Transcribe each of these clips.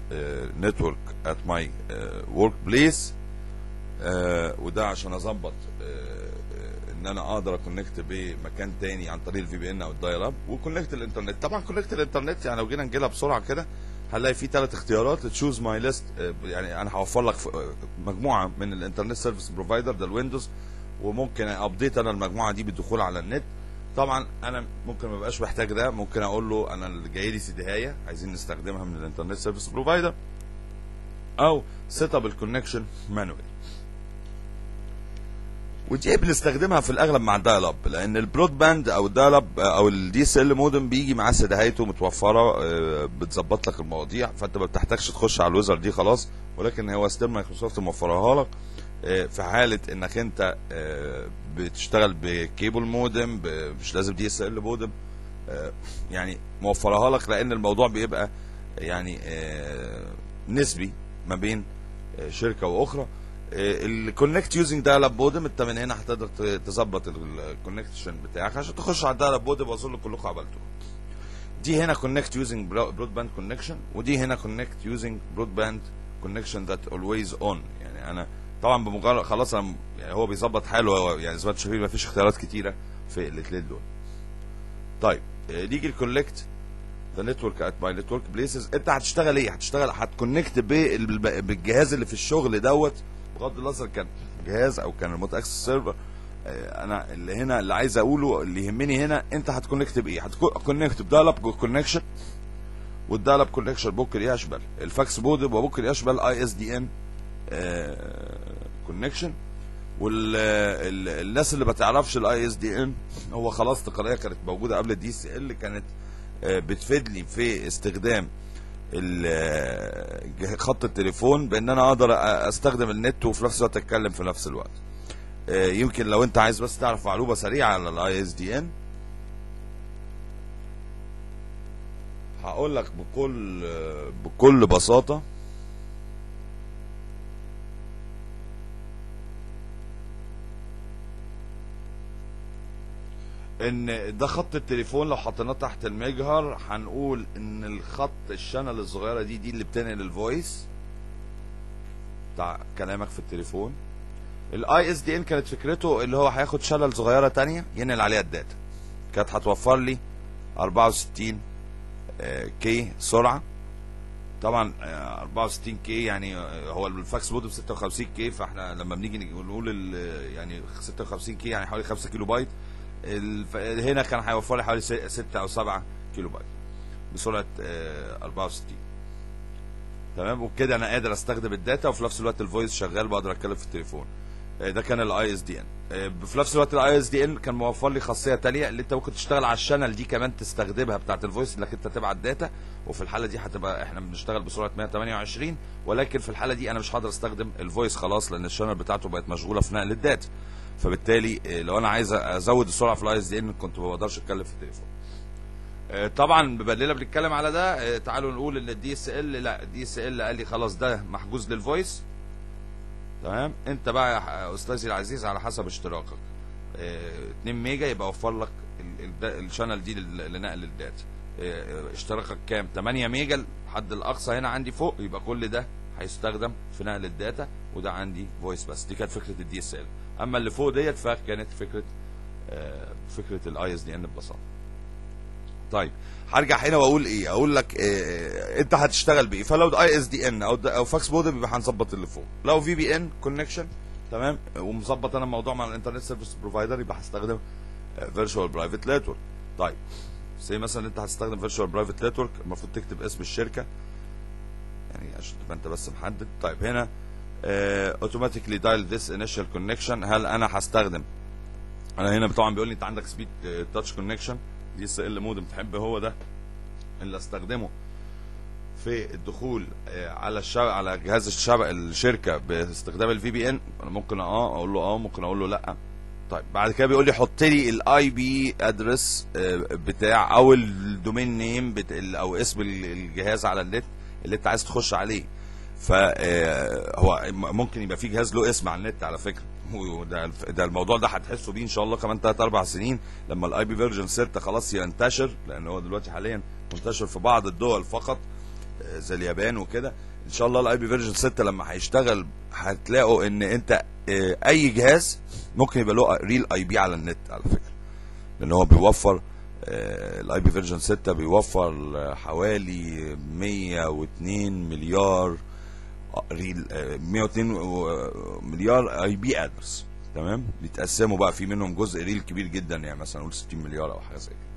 نتورك ات ماي ورك بليس وده عشان اظبط ان انا اقدر اكونكت بمكان تاني عن طريق الفي بي ان او الدايل اب وكونكت الانترنت طبعا كونكت الانترنت يعني لو جينا نجيلها بسرعه كده هنلاقي في ثلاث اختيارات تشوز ماي ليست يعني انا هوفر لك مجموعه من الانترنت سيرفيس بروفايدر ده الويندوز وممكن ابديت انا المجموعه دي بالدخول على النت طبعا انا ممكن ما بقاش محتاج ده ممكن اقول له انا اللي جاي لي سي دي هايه عايزين نستخدمها من الانترنت سيرفيس بروفايدر او سيت اب الكونكشن مانوال ودي بنستخدمها في الاغلب مع الدايل اب لان البرود باند او الدايل اب او الدي اس ال مودم بيجي معاه سداهيته متوفره بتظبط لك المواضيع فانت ما بتحتاجش تخش على الويزر دي خلاص ولكن هو ستيل مايكروسوفت موفرها لك في حاله انك انت بتشتغل بكيبل مودم مش لازم دي اس ال مودم يعني موفرها لك لان الموضوع بيبقى يعني نسبي ما بين شركه واخرى الكونكت يوزنج دايل بودم انت من هنا هتقدر تظبط الكونكشن بتاعك عشان تخش على الدايل بودم واظن كلكم عملتوه دي هنا كونكت يوزنج برود باند كونكشن ودي هنا كونكت يوزنج برود باند كونكشن ذات اولويز اون يعني انا طبعا بمجرد خلاص انا يعني هو بيظبط حاله يعني زي ما انتم شايفين مفيش اختيارات كتيره في الاثنين دول طيب نيجي الكولكت ذا نتورك ات ماي نتورك بليسز انت هتشتغل ايه هتشتغل هتكونكت بالجهاز اللي في الشغل دوت بغض النظر كان جهاز او كان ريموت اكسس سيرفر انا اللي هنا اللي عايز اقوله اللي يهمني هنا انت هتكونكت بايه هتكونكت بدايل اب كونكشن والدايل اب كونكشن ممكن يشمل الفاكس مودم وممكن يشمل اي اس دي ان كونكشن والناس اللي ما تعرفش الاي اس دي ان هو خلاص تقنيه كانت موجوده قبل الدي سي ال كانت بتفيد لي في استخدام خط التليفون بان انا اقدر استخدم النت وفي نفس الوقت اتكلم في نفس الوقت يمكن لو انت عايز بس تعرف معلومه سريعه على الاي اس دي ان هقول لك بكل بكل بساطه ان ده خط التليفون لو حطيناه تحت المجهر هنقول ان الخط الشانل الصغيره دي دي اللي بتنقل الفويس بتاع كلامك في التليفون الاي اس دي ان كانت فكرته اللي هو هياخد شانل صغيره تانية ينقل عليها الداتا كانت هتوفر لي 64 كي سرعه طبعا 64 كي يعني هو الفاكس مودم 56 كي فاحنا لما بنيجي نقول يعني 56 كي يعني حوالي 5 كيلو بايت هنا كان هيوفر لي حوالي 6 او 7 كيلو بايت بسرعه 64 تمام وبكده انا قادر استخدم الداتا وفي نفس الوقت الفويس شغال بقدر اتكلم في التليفون ده كان الاي اس دي ان في نفس الوقت الاي اس دي ان كان موفر لي خاصيه تانية اللي انت ممكن تشتغل على الشانل دي كمان تستخدمها بتاعه الفويس انك انت تبعت داتا وفي الحاله دي هتبقى احنا بنشتغل بسرعه 128 ولكن في الحاله دي انا مش هقدر استخدم الفويس خلاص لان الشانل بتاعته بقت مشغوله في نقل الداتا فبالتالي لو انا عايز ازود السرعه في الاي اس دي ان كنت ما بقدرش اتكلم في التليفون طبعا ببليله بنتكلم على ده تعالوا نقول ان الدي اس ال لا الدي اس ال قال لي خلاص ده محجوز للفويس تمام انت بقى يا استاذي العزيز على حسب اشتراكك 2 ميجا يبقى اوفر لك الشانل دي لنقل الداتا اشتراكك كام 8 ميجا الحد الاقصى هنا عندي فوق يبقى كل ده هيستخدم في نقل الداتا وده عندي فويس بس دي كانت فكره الدي اس ال اما اللي فوق ديت فكانت فكره فكره الاي اس دي ان ببساطه طيب هرجع هنا واقول ايه اقول لك إيه انت هتشتغل بايه فلو اي اس دي ان او او فاكس مودم يبقى هنظبط اللي فوق لو في بي ان كونكشن تمام ومظبط انا الموضوع مع الانترنت سيرفيس بروفايدر يبقى هستخدم فيرتشوال برايفت نتورك طيب زي مثلا انت هتستخدم فيرتشوال برايفت نتورك المفروض تكتب اسم الشركه يعني عشان تبقى انت بس محدد طيب هنا اوتوماتيكلي دايل ذس انيشال كونكشن هل انا هستخدم انا هنا طبعا بيقول لي انت عندك سبيد تاتش كونكشن دي اس ال مودم تحب هو ده اللي استخدمه في الدخول على الشبكه على جهاز الشبكه الشركه باستخدام الفي بي ان ممكن اه اقول له اه ممكن اقول له لا طيب بعد كده بيقول لي حط لي الاي بي ادرس بتاع او الدومين نيم او اسم الجهاز على النت اللي انت عايز تخش عليه فهو ممكن يبقى في جهاز له اسم على النت على فكره وده ده الموضوع ده هتحسوا بيه ان شاء الله كمان 3 4 سنين لما الاي بي فيرجن 6 خلاص ينتشر لان هو دلوقتي حاليا منتشر في بعض الدول فقط آه، زي اليابان وكده ان شاء الله الاي بي فيرجن 6 لما هيشتغل هتلاقوا ان انت آه، اي جهاز ممكن يبقى له ريل اي بي على النت على فكره لان هو بيوفر الاي بي فيرجن 6 بيوفر آه، حوالي 102 مليار آه، ريل آه، 102 و- مليار اي بي ادرس تمام بيتقسموا بقى في منهم جزء ريل كبير جدا يعني مثلا نقول 60 مليار او حاجه زي كده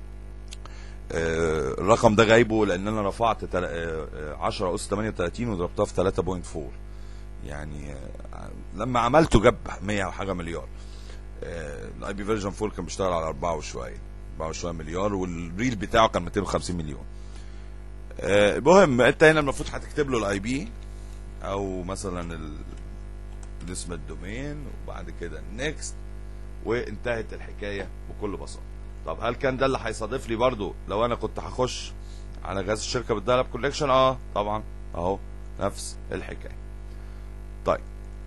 آه، الرقم ده جايبه لان انا رفعت تل- آه، آه، 10 اس 38 وضربتها في 3.4 يعني آه، لما عملته جاب 100 وحاجه مليار الاي بي فيرجن 4 كان بيشتغل على 4 وشويه 4 وشويه مليار والريل بتاعه كان 250 مليون آه، المهم انت هنا المفروض هتكتب له الاي بي او مثلا ال- اسم الدومين وبعد كده نيكست وانتهت الحكايه بكل بساطه طب هل كان ده اللي هيصادف لي برضو لو انا كنت هخش على جهاز الشركه بالدايلاب كوليكشن اه طبعا اهو نفس الحكايه طيب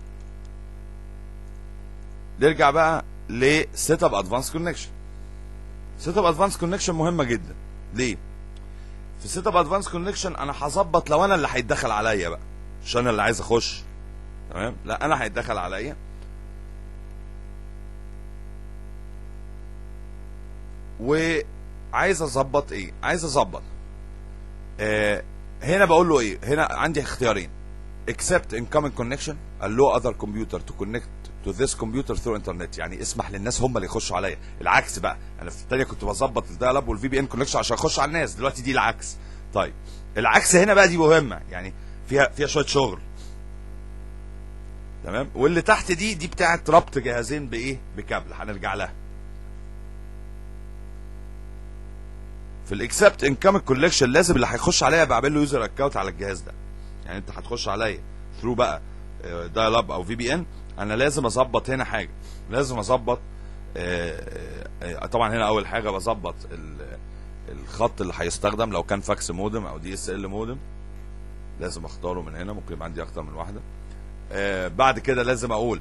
نرجع بقى لسيت اب ادفانس كونكشن سيت اب ادفانس كونكشن مهمه جدا ليه في سيت اب ادفانس كونكشن انا هظبط لو انا اللي هيتدخل عليا بقى مش انا اللي عايز اخش تمام لا انا هيتدخل عليا وعايز اظبط ايه عايز اظبط آه هنا بقول له ايه هنا عندي اختيارين accept incoming connection allow other computer to connect to this computer through internet يعني اسمح للناس هم اللي يخشوا عليا العكس بقى انا في الثانيه كنت بظبط الدايلاب والفي بي ان كونكشن عشان اخش على الناس دلوقتي دي العكس طيب العكس هنا بقى دي مهمه يعني فيها فيها شويه شغل تمام واللي تحت دي دي بتاعه ربط جهازين بايه بكابل هنرجع لها في الاكسبت انكم كولكشن لازم اللي هيخش عليا بعمل له يوزر اكونت على الجهاز ده يعني انت هتخش عليا ثرو بقى دايل اب او في بي ان انا لازم اظبط هنا حاجه لازم اظبط آه، آه، طبعا هنا اول حاجه بظبط ال- الخط اللي هيستخدم لو كان فاكس مودم او دي اس ال مودم لازم اختاره من هنا ممكن يبقى عندي اكتر من واحده آه، بعد كده لازم اقول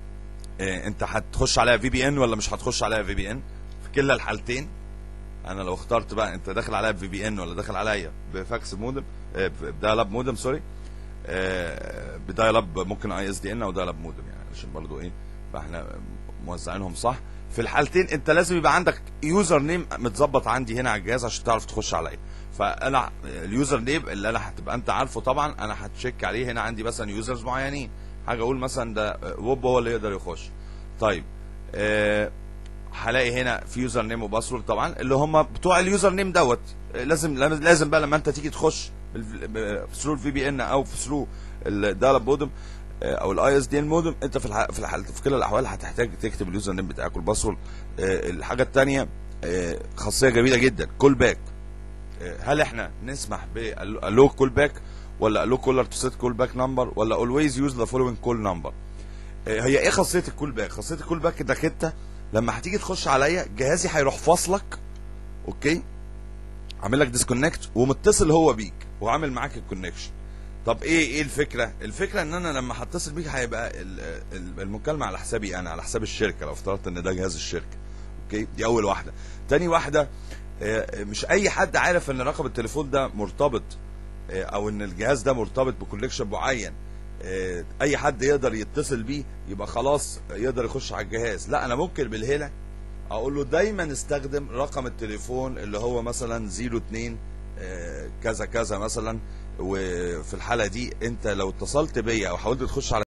آه، انت هتخش عليها في بي ان ولا مش هتخش عليها في بي ان في كلا الحالتين انا لو اخترت بقى انت داخل عليا بفي بي ان ولا داخل عليا بفاكس مودم آه، بدايلاب مودم سوري آه، بدايلاب ممكن اي اس دي ان او دايلاب مودم يعني عشان برضو ايه فاحنا موزعينهم صح في الحالتين انت لازم يبقى عندك يوزر نيم متظبط عندي هنا على الجهاز عشان تعرف تخش عليا فانا اليوزر نيم اللي انا هتبقى انت عارفه طبعا انا هتشيك عليه هنا عندي مثلا يوزرز معينين حاجه اقول مثلا ده ووب هو اللي يقدر يخش طيب آه هلاقي هنا في يوزر نيم وباسورد طبعا اللي هم بتوع اليوزر نيم دوت آه، لازم لازم بقى لما انت تيجي تخش ثرو الفي بي ان او ثرو الدايلاب مودم آه، او الاي اس دي ان مودم انت في الح... في الحال في كلا الاحوال هتحتاج تكتب اليوزر نيم بتاعك والباسورد آه، الحاجه الثانيه خاصيه جميله جدا كول باك هل احنا نسمح بالو كول باك ولا الو كولر تو سيت كول باك نمبر ولا اولويز يوز ذا فولوينج كول نمبر هي ايه خاصيه الكول باك خاصيه الكول باك انك انت لما هتيجي تخش عليا جهازي هيروح فاصلك اوكي عامل لك ديسكونكت ومتصل هو بيك وعامل معاك الكونكشن طب ايه ايه الفكره الفكره ان انا لما هتصل بيك هيبقى ال- ال- المكالمه على حسابي انا على حساب الشركه لو افترضت ان ده جهاز الشركه اوكي دي اول واحده تاني واحده آه، مش اي حد عارف ان رقم التليفون ده مرتبط آه، او ان الجهاز ده مرتبط بكوليكشن معين آه، اي حد يقدر يتصل بيه يبقى خلاص يقدر يخش على الجهاز لا انا ممكن بالهنا اقول له دايما استخدم رقم التليفون اللي هو مثلا 02 آه، كذا كذا مثلا وفي الحاله دي انت لو اتصلت بيا او حاولت تخش على